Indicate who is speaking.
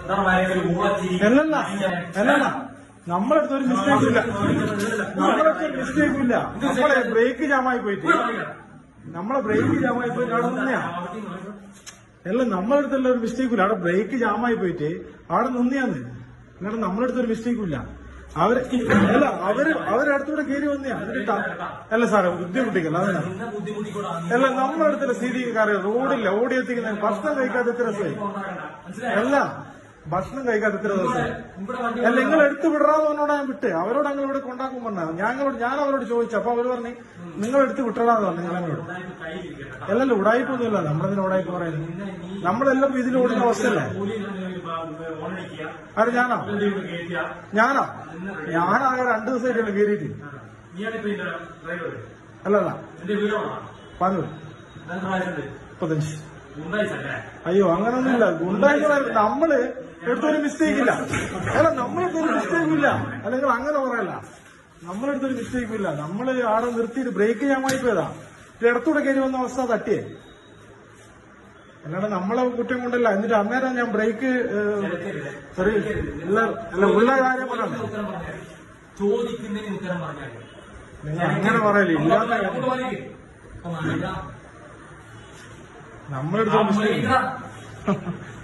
Speaker 1: അല്ലല്ല അല്ലല്ല നമ്മളടുത്ത് ഒരു മിസ്റ്റേക്കും ഇല്ല നമ്മളടുത്ത് ഒരു മിസ്റ്റേക്കും ഇല്ല നമ്മളെ ബ്രേക്ക് ജാമായി പോയിട്ട് നമ്മളെ ബ്രേക്ക് ജാമായി പോയിട്ട് അവിടെ നിന്നെയാ അല്ല നമ്മളടുത്തുള്ള ഒരു മിസ്റ്റേക്കും ഇല്ല അവിടെ ബ്രേക്ക് ജാമായി പോയിട്ട് അവിടെ നിന്നെയാന്ന് എന്നിട്ട് നമ്മളടുത്ത് ഒരു മിസ്റ്റേക്കും ഇല്ല അവര് അല്ല അവര് അവരടുത്തൂടെ കയറി വന്നെയാ എന്നിട്ടാ അല്ല സാറേ ബുദ്ധിമുട്ടിക്കല്ല അതല്ല അല്ല നമ്മളടുത്തുള്ള സ്ഥിതി കാര്യം റോഡില്ല ഓടി എത്തിക്കുന്ന ഭക്ഷണം കഴിക്കാത്ത എത്ര ദിവസമായി അല്ല ഭക്ഷണം കഴിക്കാത്ത എത്ര ദിവസമായി അല്ല നിങ്ങൾ എടുത്തു വിടറാന്ന് പറഞ്ഞോടാ ഞാൻ വിട്ട് അവരോട് ഞങ്ങൾ ഇവിടെ കൊണ്ടാക്കും പറഞ്ഞത് ഞങ്ങളോട് ഞാൻ അവരോട് ചോദിച്ചു അപ്പൊ അവര് പറഞ്ഞു നിങ്ങൾ എടുത്ത് വിട്ടടാന്ന് പറഞ്ഞു നിങ്ങളെന്നോട് അല്ലല്ല ഉടായ്പൊന്നുമില്ല നമ്മളതിന് ഉടായ്പ പറയുന്നത് നമ്മളെല്ലാം ഇതിൽ ഓടുന്ന അവസ്ഥയല്ലേ ആര് ഞാനാ ഞാനാ ഞാനാകെ രണ്ടു ദിവസമായിട്ടുള്ള കയറിയിട്ട് അല്ലല്ല പതിനൂറ് മുപ്പത്തഞ്ച് അയ്യോ അങ്ങനൊന്നുമില്ല ഗുണ്ടായിട്ട് പറയുന്നത് നമ്മള് എടുത്തൊരു മിസ്റ്റേക്ക് ഇല്ല അല്ല നമ്മളെടുത്തൊരു മിസ്റ്റേക്കും ഇല്ല അല്ലെങ്കിൽ അങ്ങനെ പറയല്ല നമ്മളെടുത്തൊരു മിസ്റ്റേക്കും ഇല്ല നമ്മള് ആടെ നിർത്തിയിട്ട് ബ്രേക്ക് ചെയ്യാൻ വേണ്ടി പോയതാ ഇത് ഇടത്തൂടെ കയറി വന്ന അവസ്ഥ തട്ടിയേ അല്ലാണ്ട് നമ്മളെ കുറ്റം കൊണ്ടല്ല എന്നിട്ട് അന്നേരം ഞാൻ ബ്രേക്ക് സോറി ഉള്ള അല്ല ഉള്ള കാര്യം പറയണ്ടേ
Speaker 2: ചോദിക്കുന്നതിന് ഉത്തരം പറഞ്ഞാൽ
Speaker 1: നിങ്ങൾ അങ്ങനെ പറയല്ലേ ഇല്ലാത്ത കാര്യം നമ്മളെടുത്തൊരു മിസ്റ്റേക്ക്